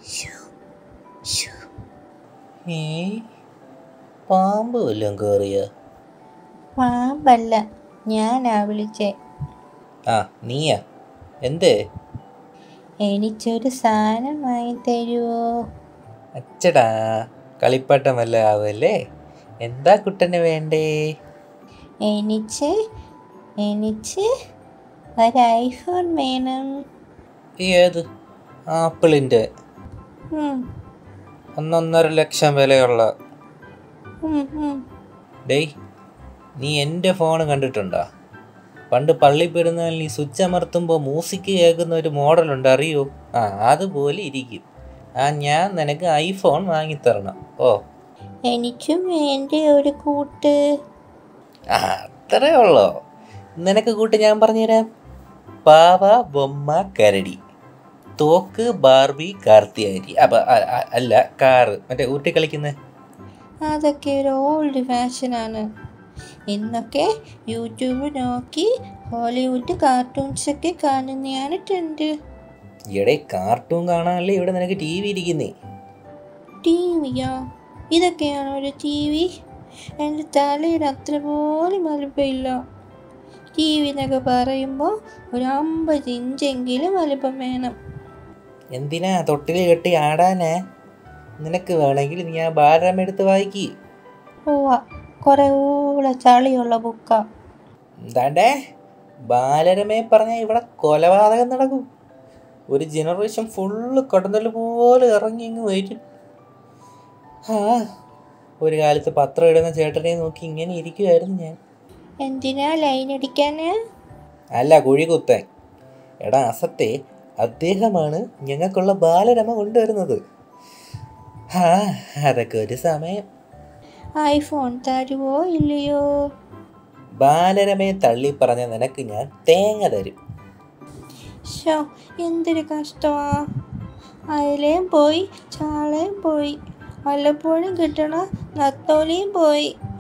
ഏ പാമ്പ് വല്ലതും കയറിയ പാമ്പല്ല ഞാനാ വിളിച്ചേ ആ നീയാ എന്തേ എനിക്കൊരു സാധനം വാങ്ങി തരുമോ അച്ചടാ കളിപ്പാട്ടം വല്ല ആവല്ലേ എന്താ കുട്ടന് വേണ്ടേ എനിക്ക് എനിക്ക് ഒരു ഐഫോൺ വേണം ഏത് ആപ്പിളിൻ്റെ ഉം, ഒന്നൊന്നര ലക്ഷം വിലയുള്ള ഉം, ഉം. ഡേയ് നീ എൻ്റെ ഫോൺ കണ്ടിട്ടുണ്ടോ പണ്ട് പള്ളി പെരുന്നാളിൽ നീ സ്വിച്ച് അമർത്തുമ്പോൾ മ്യൂസിക് കേൾക്കുന്ന ഒരു മോഡലുണ്ട് അറിയോ ആ അതുപോലെ ഇരിക്കും ആ ഞാൻ നിനക്ക് ഐഫോൺ വാങ്ങിത്തരണം ഓ എനിക്കും വേണ്ട ഒരു കൂട്ട് ആ അത്രേ ഉള്ളോ നിനക്ക് കൂട്ട് ഞാൻ പറഞ്ഞുതരാം പാവ ബൊമ്മ കരടി തോക്ക് ബാർബി കാർത്തിയാരി അപ്പൊ അ- അ- അല്ല കാറ് മറ്റേ ഊട്ടി കളിക്കുന്നത് അതൊക്കെ ഒരു ഓൾഡ് ഫാഷനാണ് ഇന്നൊക്കെ യൂട്യൂബ് നോക്കി ഹോളിവുഡ് കാർട്ടൂൺസ് ഒക്കെ കാണുന്നതാണ് ട്രെൻഡ് ഈയിടെ കാർട്ടൂൺ കാണാനല്ലേ ഇവിടെ നിനക്ക് ടി വി ഇരിക്കുന്നേ ടി വിയോ ഇതൊക്കെയാണോ ഒരു ടി വി എൻ്റെ തലയുടെ അത്ര പോലും വലുപ്പമില്ല ടി വി എന്നൊക്കെ പറയുമ്പോൾ ഒരു അമ്പത് ഇഞ്ചെങ്കിലും വലുപ്പം വേണം എന്തിനാ തൊട്ടിൽ കെട്ടി ആടാനാ നിനക്ക് വേണമെങ്കിൽ നീ ആ ബാലരം എടുത്ത് വായിക്കി ഓ കുറേ ഊള ചളിയുള്ള ബുക്കാ എന്താണ്ടേ ബാലരമേ പറഞ്ഞ ഇവിടെ കൊലപാതകം നടക്കും ഒരു ജനറേഷൻ ഫുള്ള് കടന്നൽ പോലെ ഇറങ്ങി ഇങ്ങ് വരും ആ ഒരു കാലത്ത് പത്രം ഇടുന്ന ചേട്ടനെ നോക്കി ഇങ്ങനെ ഇരിക്കുമായിരുന്നു ഞാൻ എന്തിനാ ലൈൻ അടിക്കാന് അല്ല കുഴി കുത്താൻ എടാ അസത്തെ അദ്ദേഹമാണ് ഞങ്ങൾക്കുള്ള ബാലരമ കൊണ്ടുവരുന്നത് ആ അതൊക്കെ ഒരു സമയം ഐഫോൺ തരുവോ ഇല്ലയോ ബാലരമയെ തള്ളി പറഞ്ഞ നിനക്ക് ഞാൻ തേങ്ങ തരും ഷോ എന്തൊരു കഷ്ടമാ അയലയും പോയി ചാളയും പോയി വല്ലപ്പോഴും കിട്ടണ നത്തോലിയും പോയി